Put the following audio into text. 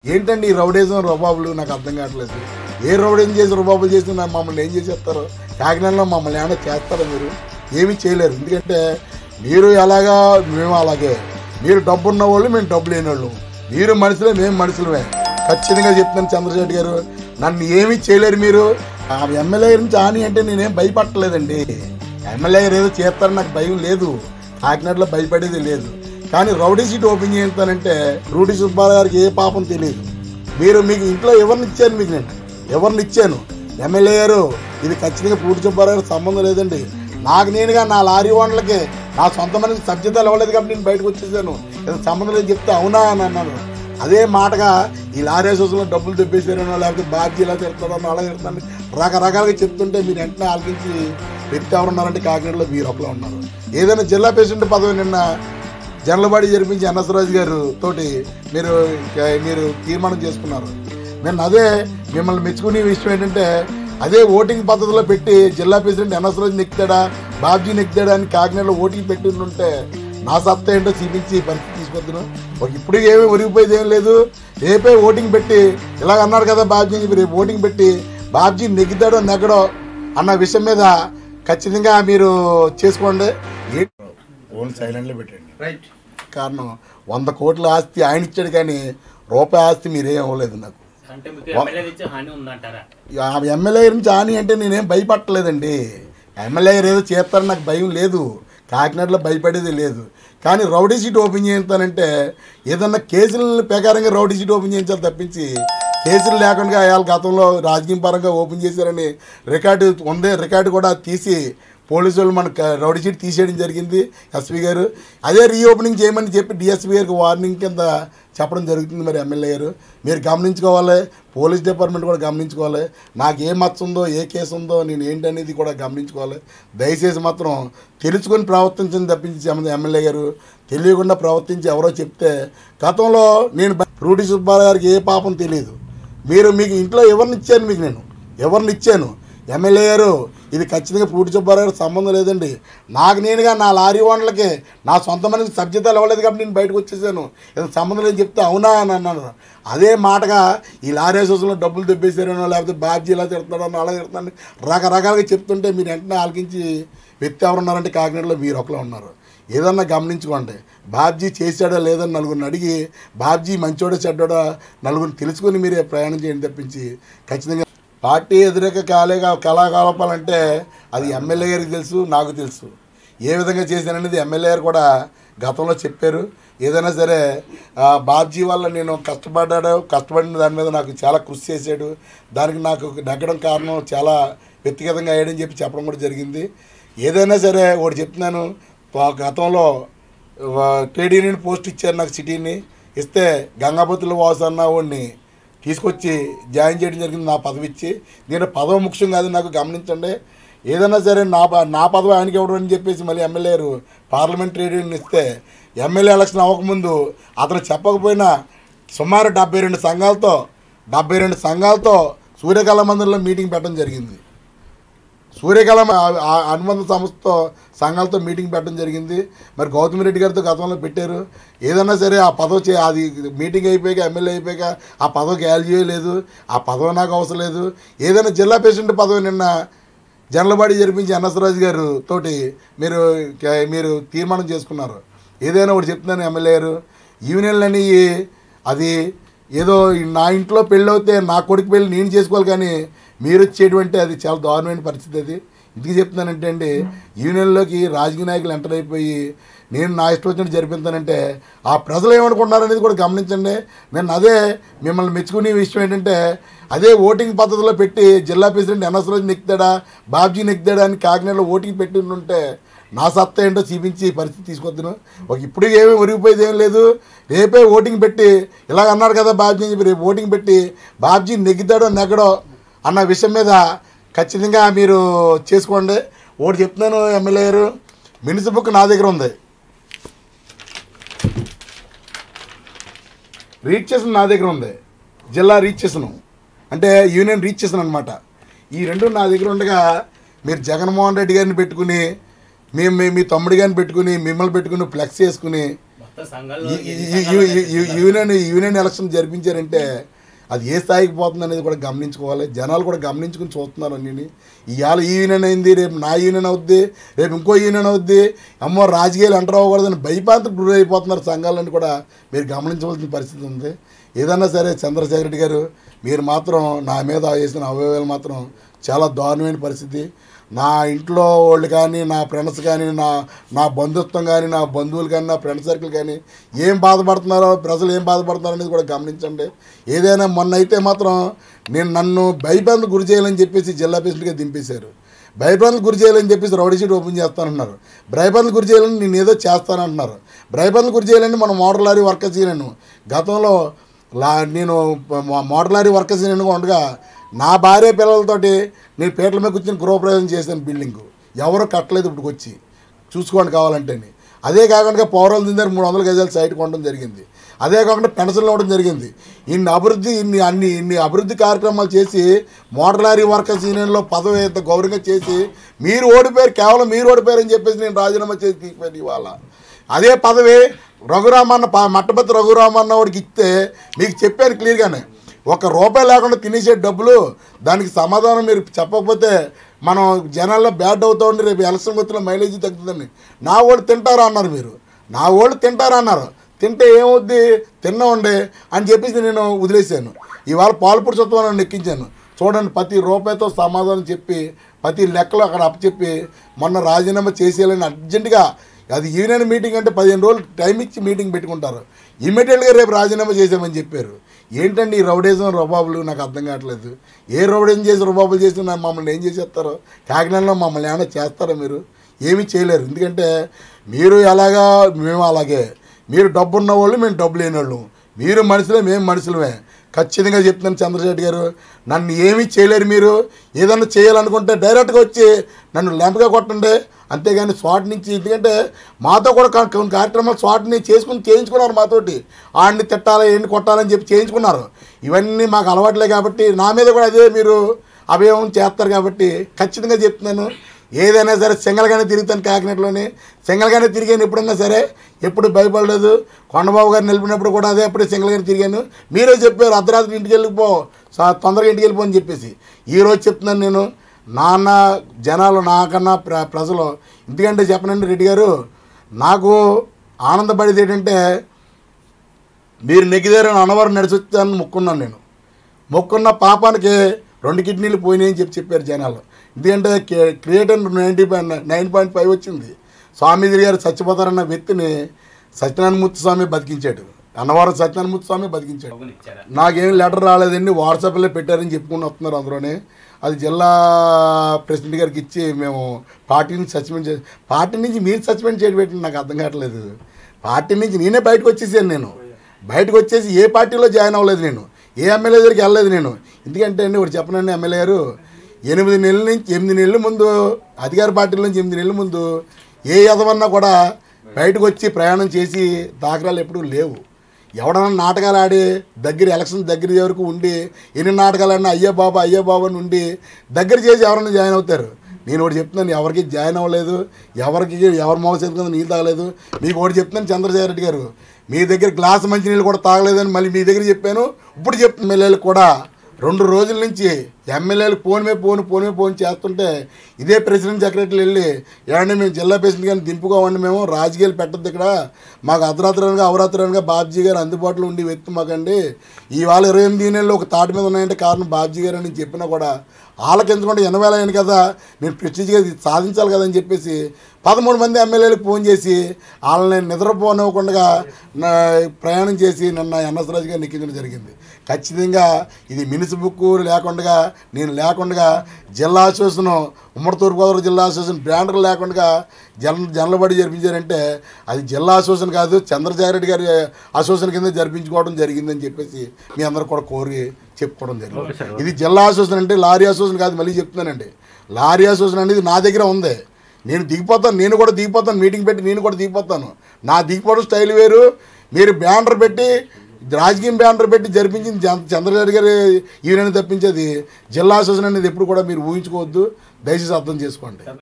ఏంటండి ఈ రౌడేజం రుబాబులు నాకు అర్థం కావట్లేదు ఏ రౌడేజం చేసి రుబాబులు చేసి నా- మమ్మల్ని ఏం చేసేస్తారు కాకినాడలో మమ్మల్ని ఏమైనా చేస్తారా మీరు ఏమీ చేయలేరు ఎందుకంటే మీరు ఎలాగా మేము అలాగే మీరు డబ్బు ఉన్న వాళ్ళు మేము డబ్బు లేని వాళ్ళు మీరు మనుషులే మేము మనుషులమే ఖచ్చితంగా చెప్తాను చంద్రశెట్టి గారు నన్ను ఏమీ చేయలేరు మీరు ఆ ఎమ్మెల్యే నుంచి ఆని అంటే నేనేం భయపడలేదండి ఎమ్మెల్యే గారు ఏదో చేస్తారని నాకు భయం లేదు కాకినాడలో భయపడేది లేదు కానీ రౌడీ సీట్ ఓపెన్ చేస్తానంటే రూడీ సుబ్బారావు గారికి ఏ పాపం తెలియదు మీరు మీకు ఇంట్లో ఎవరిని ఇచ్చాను మీకు నేను ఎవరిని ఇచ్చాను ఎమ్మెల్యే గారు ఇది ఖచ్చితంగా పూర్తి సుబ్బారావు గారికి సంబంధం లేదండి నాకు నేనుగా నా లారీ ఓనర్లకి నా సొంత మనిషికి సభ్యతలు ఇవ్వలేదు కాబట్టి నేను బయటకు వచ్చేసాను ఇది సంబంధం లేదు చెప్తే అవునా అని అన్నాను అదే మాటగా ఈ లారీ అసోసియేషన్లో డబ్బులు తెప్పేసారనో లేకపోతే బాధ్యత ఇలా తిడతాడనో అలా తిడతాను రకరకాలుగా చెప్తుంటే మీరు వెంటనే ఆలకించి వ్యక్తి ఎవరు ఉన్నారంటే కాకినాడలో మీరు ఒకలా ఉన్నారు ఏదైనా జిల్లా ప్రెసిడెంట్ పదవి నిన్న జనలబాడి జరిపించి ఎన్ఎస్రాజు గారు తోటి మీరు మీరు తీర్మానం చేసుకున్నారు నేను అదే మిమ్మల్ని మెచ్చుకునే విషయం ఏంటంటే అదే ఓటింగ్ పద్ధతిలో పెట్టి జిల్లా ప్రెసిడెంట్ ఎన్ఎస్రాజు నెక్తాడా బాబ్జీ నెక్తాడా అని కాకినాడలో ఓటింగ్ పెట్టి ఉంటే నా సత్తా ఏంటో చూపించి పరిస్థితి తీసుకొద్దును ఒక ఇప్పుడు ఏమీ ఒరిగిపోయేది ఏం లేదు రేపే ఓటింగ్ పెట్టి ఇలాగ అన్నారు కదా బాబ్జీ అని చెప్పి రేపు ఓటింగ్ పెట్టి బాబ్జీ నెగ్గుతాడో నెగ్గడో అన్న విషయం మీద ఖచ్చితంగా మీరు చేసుకోండి ఓన్ సైలెంట్లో పెట్టండి రైట్ కారణం వంద కోట్ల ఆస్తి ఆయన ఇచ్చాడు కానీ రూపాయి ఆస్తి మీరేం ఇవ్వలేదు నాకు అంటే మీకు ఎమ్మెల్యే నుంచి హాని ఉందంటారా ఆ ఎమ్మెల్యే నుంచి ఆని అంటే నేనేం భయపడలేదండి ఎమ్మెల్యే గారు ఏదో చేస్తారని నాకు భయం లేదు కాకినాడలో భయపడేది లేదు కానీ రౌడీ సీట్ ఓపెన్ చేస్తానంటే ఏదన్నా కేసుల ప్రకారంగా రౌడీ సీట్ ఓపెన్ చేయించాలి తప్పించి కేసులు లేకుండా వాళ్ళ గతంలో రాజకీయ పరంగా ఓపెన్ చేశారని రికార్డు ఉంది రికార్డు కూడా తీసి పోలీసు వాళ్ళు మనకు రౌడీ షీట్ తీసేయడం జరిగింది ఎస్పీ గారు అదే రీఓపెనింగ్ చేయమని చెప్పి డిఎస్పీ గారికి వార్నింగ్ కింద చెప్పడం జరుగుతుంది మరి ఎమ్మెల్యే గారు మీరు గమనించుకోవాలి పోలీస్ డిపార్ట్మెంట్ కూడా గమనించుకోవాలి నాకు ఏ మచ్చ ఉందో ఏ కేసు ఉందో నేను ఏంటనేది కూడా గమనించుకోవాలి దయచేసి మాత్రం తెలుసుకొని ప్రవర్తించని తప్పించి ఎమ్మెల్యే గారు తెలియకుండా ప్రవర్తించి ఎవరో చెప్తే గతంలో నేను రూటి సుబ్బారావు గారికి ఏ పాపం తెలియదు మీరు మీకు ఇంట్లో ఎవరిని ఇచ్చాను మీకు నేను ఎవరిని ఇచ్చాను ఎమ్మెల్యే గారు ఇది ఖచ్చితంగా పూర్తి సుబ్బారావు గారికి సంబంధం లేదండి నాకు నేనుగా నా లారీ ఓనర్లకి నా సొంత మనిషికి సభ్యతలు ఇవ్వలేదు కాబట్టి నేను బయటకు వచ్చేసాను ఇది సంబంధం లేదు చెప్తే అవునా అని అన్నాను అదే మాటగా ఈ లారీ అసోసియేషన్లో డబ్బులు తెప్పేసారనో లేకపోతే బాబ్జీ ఇలా తిడతాడనో అలా తిడతాను రకరకాలుగా చెప్తుంటే మీరు వెంటనే ఆలకించి వ్యక్తి ఎవరు ఉన్నారంటే కాకినాడలో మీరు ఒకలా ఉన్నారు ఏదన్నా గమనించుకోండి బాబ్జీ చేశాడో లేదని నలుగురిని అడిగి బాబ్జీ మంచోడో చెడ్డోడో నలుగురిని తెలుసుకొని మీరే ప్రయాణం చేయండి తప్పించి ఖచ్చితంగా పార్టీ వ్యతిరేక కాలే కళాకలాపాలంటే అది ఎమ్మెల్యే గారికి తెలుసు నాకు తెలుసు ఏ విధంగా చేశాననేది ఎమ్మెల్యే గారు కూడా గతంలో చెప్పారు ఏదైనా సరే ఆ, బాబ్జీ వల్ల నేను కష్టపడ్డాడు కష్టపడిన దాని మీద నాకు చాలా కృషి చేశాడు దానికి నాకు నెగ్గడం కారణం చాలా వ్యక్తిగతంగా అయ్యాడని చెప్పి చెప్పడం కూడా జరిగింది ఏదైనా సరే ఒకటి చెప్తున్నాను పా- గతంలో ఆ, ట్రేడ్ యూనియన్ పోస్ట్ ఇచ్చారు నాకు సిటీని ఇస్తే గంగాపతిలో వాసన్న వాడిని తీసుకొచ్చి జాయిన్ చేయడం జరిగింది నా పదవి ఇచ్చి నేను పదవి ముఖ్యం కాదు నాకు గమనించండి ఏదైనా సరే నా ప- నా పదవి ఆయనకి ఇవ్వడం అని చెప్పేసి మళ్ళీ ఎమ్మెల్యే గారు పార్లమెంట్ ట్రేడ్ యూనియన్ ఇస్తే ఎమ్మెల్యే ఎలక్షన్ అవ్వకముందు అతను చెప్పకపోయినా సుమారు డెబ్బై రెండు సంఘాలతో డెబ్బై రెండు సంఘాలతో సూర్యకళ మందిరంలో మీటింగ్ పెట్టడం జరిగింది సూర్యకళ ఆ- ఆ అనుబంధ సంస్థతో సంఘాలతో మీటింగ్ పెట్టడం జరిగింది మరి గౌతమ్ రెడ్డి గారితో గతంలో పెట్టారు ఏదన్నా సరే ఆ పదవి చే అది మీటింగ్ అయిపోయాక ఎమ్మెల్యే అయిపోయాక ఆ పదవికి వాల్యూ లేదు ఆ పదవి నాకు అవసరం లేదు ఏదైనా జిల్లా ప్రెసిడెంట్ పదవి నిన్న జనలబాడి జరిపించి ఎన్ఎస్రాజు గారు తోటి మీరు కే- మీరు తీర్మానం చేసుకున్నారు ఏదైనా ఒకటి చెప్తున్నాను ఎమ్మెల్యే గారు యూనియన్లు అనేవి అది ఏదో నా ఇంట్లో పెళ్ళి అవుతే నా కొడుకు పెళ్ళి నేను చేసుకోవాలి కానీ మీరు వచ్చేటువంటి అది చాలా దారుణమైన పరిస్థితి అది ఇందుకు చెప్తున్నానంటే అండి యూనియన్లోకి రాజకీయ నాయకులు ఎంటర్ అయిపోయి నేను నా ఇష్టం వచ్చినట్టు జరిపిస్తానంటే ఆ ప్రజలు ఏమనుకుంటున్నారనేది కూడా గమనించండి నేను అదే మిమ్మల్ని మెచ్చుకునే విషయం ఏంటంటే అదే ఓటింగ్ పద్ధతిలో పెట్టి జిల్లా ప్రెసిడెంట్ ఎన్ఎస్రాజు నెక్తాడా బాబ్జీ నెక్తాడా అని కాకినాడలో ఓటింగ్ పెట్టి ఉంటే నా సత్తా ఏంటో చూపించి పరిస్థితి తీసుకొద్దును ఒక ఇప్పుడు ఏమీ ఒరిగిపోయేది ఏం లేదు రేపే ఓటింగ్ పెట్టి ఇలాగ అన్నారు కదా బాబ్జీ అని చెప్పి రేపు ఓటింగ్ పెట్టి బాబ్జీ నెగ్గుతాడో నెగ్గడో అన్న విషయం మీద ఖచ్చితంగా మీరు చేసుకోండి ఒకటి చెప్తున్నాను ఎమ్మెల్యే గారు మినిసి బుక్ నా దగ్గర ఉంది రీచ్ చేసిన నా దగ్గర ఉంది జిల్లా రీచ్ చేసను అంటే యూనియన్ రీచ్ చేసాను అనమాట ఈ రెండు నా దగ్గర ఉండగా మీరు జగన్మోహన్ రెడ్డి గారిని పెట్టుకుని మేము మీ- మీ తమ్ముడి గారిని పెట్టుకుని మిమ్మల్ని పెట్టుకుని ఫ్లెక్స్ చేసుకుని మొత్తం సంఘాల్లో ఈ- ఎన్ని ఈ- సంఘాలు ఈ- ఈ- ఉన్నాయి? యూనియన్ యూనియన్ ఎలక్షన్ జరిపించారంటే అది ఏ స్థాయికి పోతుంది అనేది కూడా గమనించుకోవాలి జనాలు కూడా గమనించుకుని చూస్తున్నారు అన్నీ ఇవాళ ఈ యూనియన్ అయింది రేపు నా యూనియన్ అవుద్ది రేపు ఇంకో యూనియన్ అవుద్ది అమ్మో రాజకీయాలు ఎంటర్ అవ్వకూడదని భయపాంతకు గురి అయిపోతున్నారు సంఘాలని కూడా మీరు గమనించవలసిన పరిస్థితి ఉంది ఏదన్నా సరే చంద్రశేఖర రెడ్డి గారు మీరు మాత్రం నా మీద చేసిన అవయవాలు మాత్రం చాలా దారుణమైన పరిస్థితి నా ఇంట్లో వాళ్ళు కానీ నా ఫ్రెండ్స్ కానీ నా నా బంధుత్వం కానీ నా బంధువులు కానీ నా ఫ్రెండ్ సర్కిల్ కానీ ఏం బాధపడుతున్నారో ప్రజలు ఏం బాధపడుతున్నారో అనేది కూడా గమనించండి ఏదైనా మొన్న అయితే మాత్రం నేను నన్ను భయభ్రాంతులు గురి చేయాలని చెప్పేసి జిల్లా ప్రెసిడెంట్గా దింపేశారు భయభ్రాంతులు గురి చేయాలని చెప్పేసి రౌడీ షీట్ ఓపెన్ చేస్తానన్నారు భయభ్రాంతులు గురి చేయాలని నేను ఏదో చేస్తానంటున్నారు భయభ్రాంతులు గురి చేయాలని మనం మోటార్ లారీ వర్కర్స్ నేను గతంలో లా నేను మో- మోటార్ లారీ వర్కర్స్ నేను ఉండగా నా భార్య పిల్లలతోటి నేను పీటల మీద కూర్చొని గృహప్రవేశం చేశాను బిల్డింగ్ ఎవరో కట్టలేదు ఇప్పుడు వచ్చి చూసుకోండి కావాలంటే అదే కాకుండా పౌరాలు దిందారు మూడు వందల గజాల సైట్ కొనడం జరిగింది అదే కాకుండా పెన్షన్లు ఇవ్వడం జరిగింది ఇన్ని అభివృద్ధి ఇన్ని అన్ని ఇన్ని అభివృద్ధి కార్యక్రమాలు చేసి మోటార్ లారీ వర్కర్స్ యూనియన్లో పదవి ఇంత గౌరవంగా చేసి మీరు ఓడిపోయారు కేవలం మీరు ఓడిపోయారు అని చెప్పేసి నేను రాజీనామా చేసి తీసిపోయాను ఇవాళ అదే పదవి రఘురామన్న ప- మట్టపతి రఘురామన్న వాడికి ఇస్తే మీకు చెప్పాను క్లియర్గానే ఒక రూపాయి లేకుండా తినేసే డబ్బులు దానికి సమాధానం మీరు చెప్పకపోతే మనం జనాల్లో బ్యాడ్ అవుతా ఉండి రేపు ఎలక్షన్ గుర్తులో మైలేజ్ తగ్గుతుందండి నా వాళ్ళు తింటారా అన్నారు మీరు నా వాళ్ళు తింటారా అన్నారు తింటే ఏమవుద్ది తిన్నామండి అని చెప్పేసి నేను వదిలేశాను ఇవాళ పాల్పూడి చొత్వం నన్ను ఎక్కించాను చూడండి ప్రతి రూపాయితో సమాధానం చెప్పి ప్రతి లెక్కలు అక్కడ అప్పచెప్పి మొన్న రాజీనామా చేసేయాలని అర్జెంటుగా అది యూనియన్ మీటింగ్ అంటే పదిహేను రోజులు టైం ఇచ్చి మీటింగ్ పెట్టుకుంటారు ఇమీడియట్గా రేపు రాజీనామా చేసామని చెప్పారు ఏంటండి ఈ రౌడేజం రుబాబులు నాకు అర్థం కావట్లేదు ఏ రౌడేజం చేసి రుబాబులు చేసి నా- మమ్మల్ని ఏం చేసేస్తారో కాకినాడలో మమ్మల్ని ఏమైనా చేస్తారా మీరు ఏమీ చేయలేరు ఎందుకంటే మీరు ఎలాగా మేము అలాగే మీరు డబ్బు ఉన్న వాళ్ళు మేము డబ్బు లేని వాళ్ళు మీరు మనుషులే మేము మనుషులమే ఖచ్చితంగా చెప్తున్నాను చంద్రశేఖర్ గారు నన్ను ఏమీ చేయలేరు మీరు ఏదన్నా చేయాలనుకుంటే డైరెక్ట్గా వచ్చి నన్ను లెంపగా కొట్టండి అంతేగాని స్వాట్ నుంచి ఎందుకంటే మాతో కూడా కా- కొన్ని కార్యక్రమాలు స్వాట్ని చేసుకుని చేయించుకున్నారు మాతోటి ఆడిని తిట్టాలి ఏంటి కొట్టాలని చెప్పి చేయించుకున్నారు ఇవన్నీ మాకు అలవాట్లే కాబట్టి నా మీద కూడా అదే మీరు అభయం చేస్తారు కాబట్టి ఖచ్చితంగా చెప్తున్నాను ఏదైనా సరే సింగల్గానే తిరుగుతాను కాకినాడలోని సింగల్గానే తిరిగాను ఎప్పుడన్నా సరే ఎప్పుడు భయపడలేదు కొండబాబు గారు నిలిపినప్పుడు కూడా అదే అప్పుడే సింగల్గానే తిరిగాను మీరే చెప్పారు అర్ధరాత్రి ఇంటికి వెళ్ళిపో సా- తొందరగా ఇంటికి వెళ్ళిపో అని చెప్పేసి ఈరోజు చెప్తున్నాను నేను నాన్న జనాలు నాకన్నా ప్ర ప్రజలు ఎందుకంటే చెప్పనండి రెడ్డి గారు నాకు ఆనందపడేది ఏంటంటే మీరు నెగ్గిదారని అనవరం నడిచి వచ్చానని మొక్కున్నాను నేను మొక్కున్న పాపానికి రెండు కిడ్నీలు పోయినాయని చెప్పి చెప్పారు జనాలు ఎందుకంటే creator ninety point nine point five వచ్చింది స్వామీజీ గారు చచ్చిపోతారన్న వ్యక్తిని సత్యనారాయణమూర్తి స్వామి బతికించాడు అన్నవరం సత్యనారాయణమూర్తి స్వామి బతికించాడు డబ్బులు ఇచ్చారా నాకేం లెటర్ రాలేదండి వాట్సాప్లో పెట్టారని చెప్పుకుని వస్తున్నారు అందులోనే అది జిల్లా ప్రెసిడెంట్ గారికి ఇచ్చి మేము పార్టీని సస్పెండ్ చే పార్టీ నుంచి మీరు సస్పెండ్ చేయడం పెట్టింది నాకు అర్థం కావట్లేదు పార్టీ నుంచి నేనే బయటకు వచ్చేసాను నేను బయటకు వచ్చేసి ఏ పార్టీలో జాయిన్ అవ్వలేదు నేను ఏ ఎమ్మెల్యే దగ్గరికి వెళ్ళలేదు నేను ఎందుకంటే అండి ఒకటి చెప్పనండి ఎమ్మెల్యే గారు ఎనిమిది నెలల నుంచి ఎనిమిది నెలల ముందు అధికార పార్టీల నుంచి ఎనిమిది నెలల ముందు ఏ యదవన్నా కూడా బయటకు వచ్చి ప్రయాణం చేసి దాఖలాలు ఎప్పుడూ లేవు ఎవడన్నా నాటకాలు ఆడి దగ్గర ఎలక్షన్ దగ్గర వరకు ఉండి ఎన్ని నాటకాలు ఆడినా అయ్యే బాబా అయ్యే బాబా అని ఉండి దగ్గర చేసి ఎవరైనా జాయిన్ అవుతారు నేను ఒకటి చెప్తున్నాను ఎవరికి జాయిన్ అవ్వలేదు ఎవరికి ఎవరి మొహం చేతుకుందా నీళ్ళు తాగలేదు మీకు ఒకటి చెప్తున్నాను చంద్రశేఖర రెడ్డి గారు మీ దగ్గర గ్లాస్ మంచినీళ్ళు కూడా తాగలేదని మళ్ళీ మీ దగ్గర చెప్పాను ఇప్పుడు చెప్తున్న ఎమ్మెల్యేలు కూడా రెండు రోజుల నుంచి ఎమ్మెల్యేలు ఫోన్ మీద ఫోన్ ఫోన్ మీద ఫోన్ చేస్తుంటే ఇదే ప్రెసిడెంట్ సెక్రటరీలు వెళ్ళి ఏమంటే మేము జిల్లా ప్రెసిడెంట్ గారిని దింపుకోవండి మేము రాజకీయాలు పెట్టద్దు ఇక్కడ మాకు అర్ధరాత్రనగా అవరాత్రనగా బాబ్జీ గారు అందుబాటులో ఉండి వ్యక్తి మాకండి ఇవాళ ఇరవై ఎనిమిది నెలలు ఒక తాటి మీద ఉన్నాయంటే కారణం బాబ్జీ గారు అని చెప్పినా కూడా ఆలకించకుండా ఎనవేళ అయింది కదా నేను ప్రెస్టీజ్గా ఇది సాధించాలి కదా అని చెప్పేసి పదమూడు మంది ఎమ్మెల్యేలకు ఫోన్ చేసి వాళ్ళని నిద్రపోనివ్వకుండా నా ప్రయాణం చేసి నన్ను ఎన్ఎస్ రాజు గారిని ఎక్కించడం జరిగింది ఖచ్చితంగా ఇది మినిస్ బుక్ లేకుండా నేను లేకుండా జిల్లా అసోసియేషన్ ఉమ్మడి తూర్పుగోదావరి జిల్లా అసోసియేషన్ బ్రాండర్ లేకుండా జన జనలబడి జరిపించారంటే అది జిల్లా అసోసియేషన్ కాదు చంద్రశేఖర రెడ్డి గారి అసోసియేషన్ కింద జరిపించుకోవడం జరిగిందని చెప్పేసి మీ అందరూ కూడా కోరి చెప్పుకోవడం జరిగింది ఇది జిల్లా అసోసియేషన్ అంటే లారీ అసోసియేషన్ కాదు మళ్ళీ చెప్తున్నానండి లారీ అసోసియేషన్ అనేది నా దగ్గర ఉంది నేను దిగిపోతాను నేను కూడా దిగిపోతాను మీటింగ్ పెట్టి నేను కూడా దిగిపోతాను నా దిగిపోవడం స్టైల్ వేరు మీరు బ్యానర్ పెట్టి రాజకీయం బ్యానర్ పెట్టి జరిపించింది చంద్ర- చంద్రబాబు గారి ఈయనని తప్పించేది జిల్లా అసోసియేషన్ అనేది ఎప్పుడు కూడా మీరు ఊహించుకోవద్దు దయచేసి అర్థం చేసుకోండి